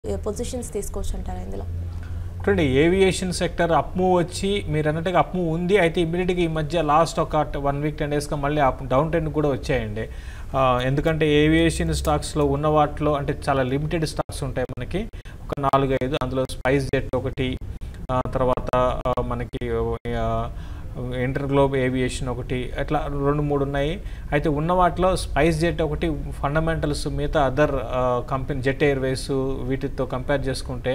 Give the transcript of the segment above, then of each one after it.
positions తీసుకోవచ్చు అంటారా ఇందులో చూడండి ఏవియేషన్ సెక్టర్ అప్ మూవ్ వచ్చి మీరు అన్నట్టుగా అప్ మూవ్ ఉంది అయితే ఇమీడియట్గా ఈ మధ్య లాస్ట్ ఒక వన్ వీక్ టెన్ డేస్గా మళ్ళీ అప్ డౌన్ ట్రెండ్ కూడా వచ్చాయండి ఆ, ఎందుకంటే ఏవియేషన్ స్టాక్స్లో ఉన్న వాటిలో అంటే చాలా లిమిటెడ్ స్టాక్స్ ఉంటాయి మనకి ఒక నాలుగు ఐదు అందులో స్పైస్ జెట్ ఒకటి ఆ, తర్వాత ఆ, మనకి ఇంటర్ గ్లోబ్ ఏవియేషన్ ఒకటి అట్లా రెండు మూడు ఉన్నాయి అయితే ఉన్న వాటిలో స్పైస్ జెట్ ఒకటి ఫండమెంటల్స్ మిగతా అదర్ కంపెనీ జెట్ ఎయిర్వేస్ వీటితో కంపేర్ చేసుకుంటే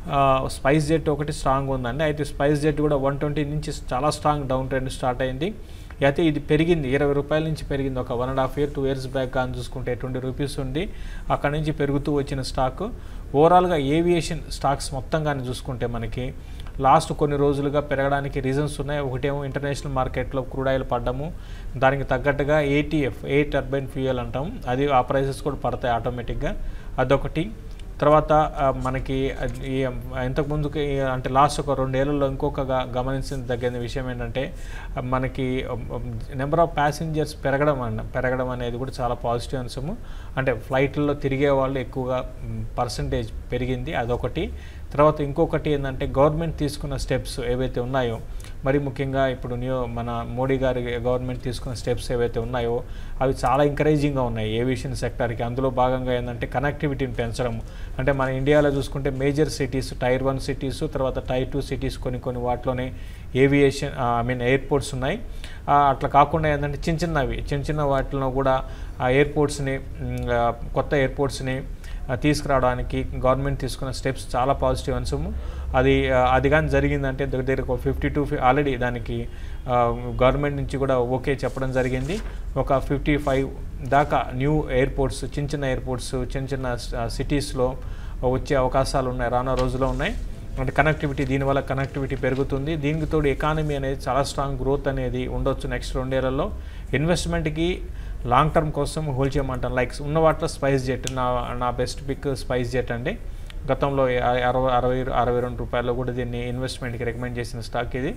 స్పైస్ జెట్ ఒకటి స్ట్రాంగ్ ఉందండి అయితే స్పైస్ జెట్ కూడా వన్ ట్వంటీ నుంచి చాలా స్ట్రాంగ్ డౌన్ ట్రెండ్ స్టార్ట్ అయింది అయితే ఇది పెరిగింది ఇరవై రూపాయల నుంచి పెరిగింది ఒక one and half year two years back కానీ చూసుకుంటే ట్వంటీ రూపీస్ ఉంది అక్కడ నుంచి పెరుగుతూ వచ్చిన స్టాక్ ఓవరాల్గా ఏవియేషన్ స్టాక్స్ మొత్తం కానీ చూసుకుంటే మనకి లాస్ట్ కొన్ని రోజులుగా పెరగడానికి రీజన్స్ ఉన్నాయి ఒకటేమో ఇంటర్నేషనల్ మార్కెట్లో క్రూడ్ ఆయిల్ పడ్డము దానికి తగ్గట్టుగా ఏటీఎఫ్ ఏ టర్బైన్ ఫ్యూయల్ అంటాం అది ఆ ప్రైసెస్ కూడా పడతాయి ఆటోమేటిక్గా అదొకటి తర్వాత ఆ, మనకి అది ఈ ఇంతకుముందుకి అంటే లాస్ట్ ఒక రెండేళ్లలో ఇంకొక గ- గమనించిన తగిన విషయం ఏంటంటే ఆ, మనకి నెంబర్ ఆఫ్ ప్యాసింజర్స్ పెరగడం అన్న పెరగడం అనేది కూడా చాలా పాజిటివ్ అంశము అంటే ఫ్లైట్లలో తిరిగే వాళ్ళు ఎక్కువగా పర్సంటేజ్ పెరిగింది అదొకటి తర్వాత ఇంకొకటి ఏంటంటే గవర్నమెంట్ తీసుకున్న స్టెప్స్ ఏవైతే ఉన్నాయో మరి ముఖ్యంగా ఇప్పుడు న్యూ మన మోడీ గారి గవర్నమెంట్ తీసుకున్న స్టెప్స్ ఏవైతే ఉన్నాయో అవి చాలా ఎంకరేజింగ్గా ఉన్నాయి ఏవియేషన్ సెక్టార్కి అందులో భాగంగా ఏంటంటే కనెక్టివిటీని పెంచడం అంటే మన ఇండియాలో చూసుకుంటే major cities tier one cities తర్వాత టైర్ టూ సిటీస్ కొన్ని కొన్ని వాటిలోనే ఏవియేషన్ ఐ మీన్ ఎయిర్పోర్ట్స్ ఉన్నాయి ఆ, అట్లా కాకుండా ఏంటంటే చిన్న చిన్నవి చిన్న చిన్న వాటిలో కూడా ఆ ఎయిర్పోర్ట్స్ని మ్, ఆ, కొత్త ఎయిర్పోర్ట్స్ని ఆ, తీసుకురావడానికి గవర్నమెంట్ తీసుకున్న స్టెప్స్ చాలా పాజిటివ్ అంశము అది ఆ, అది కానీ జరిగిందంటే దగ్గర దగ్గర ఒక ఫిఫ్టీ టు ఆల్రెడీ దానికి ఆ, గవర్నమెంట్ నుంచి కూడా ఓకే చెప్పడం జరిగింది ఒక ఫిఫ్టీ ఫైవ్ దాకా న్యూ ఎయిర్పోర్ట్స్ చిన్న చిన్న ఎయిర్పోర్ట్స్ చిన్న చిన్న సిటీస్లో వచ్చే అవకాశాలు ఉన్నాయి రానున్న రోజుల్లో ఉన్నాయి అంటే కనెక్టివిటీ దీనివల్ల కనెక్టివిటీ పెరుగుతుంది దీనికి తోడు ఎకానమీ అనేది చాలా స్ట్రాంగ్ గ్రోత్ అనేది ఉండొచ్చు నెక్స్ట్ రెండేళ్లలో ఇన్వెస్ట్మెంట్కి లాంగ్ టర్మ్ కోసం హోల్డ్ చేయమంటాను లైక్ ఉన్న వాటిలో స్పైస్ జెట్ నా నా బెస్ట్ పిక్ స్పైస్ జెట్ అండి గతంలో అ- అరవై అరవై అరవై రెండు రూపాయల్లో కూడా దీన్ని ఇన్వెస్ట్మెంట్కి రికమెండ్ చేసిన స్టాక్ ఇది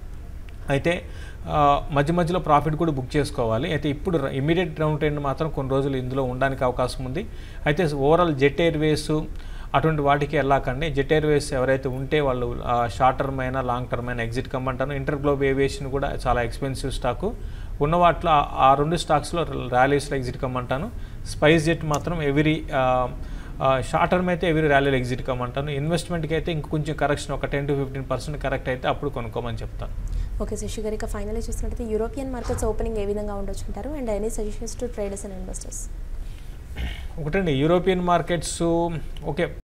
అయితే ఆ, మధ్య మధ్యలో ప్రాఫిట్ కూడా బుక్ చేసుకోవాలి అయితే ఇప్పుడు ఇమీడియట్ డౌన్ ట్రెండ్ మాత్రం కొన్ని రోజులు ఇందులో ఉండడానికి అవకాశం ఉంది అయితే ఓవరాల్ జెట్ ఎయిర్వేస్ అటువంటి వాటికి వెళ్ళాకండి జెట్ ఎయిర్వేస్ ఎవరైతే ఉంటే వాళ్ళు షార్ట్ టర్మ్ అయినా లాంగ్ టర్మ్ అయినా ఎగ్జిట్ కమ్మంటాను ఇంటర్ గ్లోబ్ ఏవియేషన్ కూడా చాలా ఎక్స్పెన్సివ్ స్టాకు ఉన్న వాటిలో ఆ- ఆ రెండు స్టాక్స్లో ర్యాలీస్లో ఎగ్జిట్ కమ్మంటాను స్పైస్ జెట్ మాత్రం ఎవ్రీ షార్ట్ టర్మ్ అయితే ఎవరి ర్యాలీలో ఎగ్జిట్ కమ్మంటాను ఇన్వెస్ట్మెంట్కి అయితే ఇంకొంచెం కరెక్షన్ ఒక ten to fifteen percent correct అయితే అప్పుడు కొనుక్కోమని చెప్తాను ఓకే శశి గారు ఇక ఫైనల్ చూసినట్టయితే యూరోపియన్ మార్కెట్స్ ఓపెనింగ్ ఏ విధంగా ఉండొచ్చు అంటారు and any suggestions to traders and investors ఒకటండి యూరోపియన్ మార్కెట్స్ ఓకే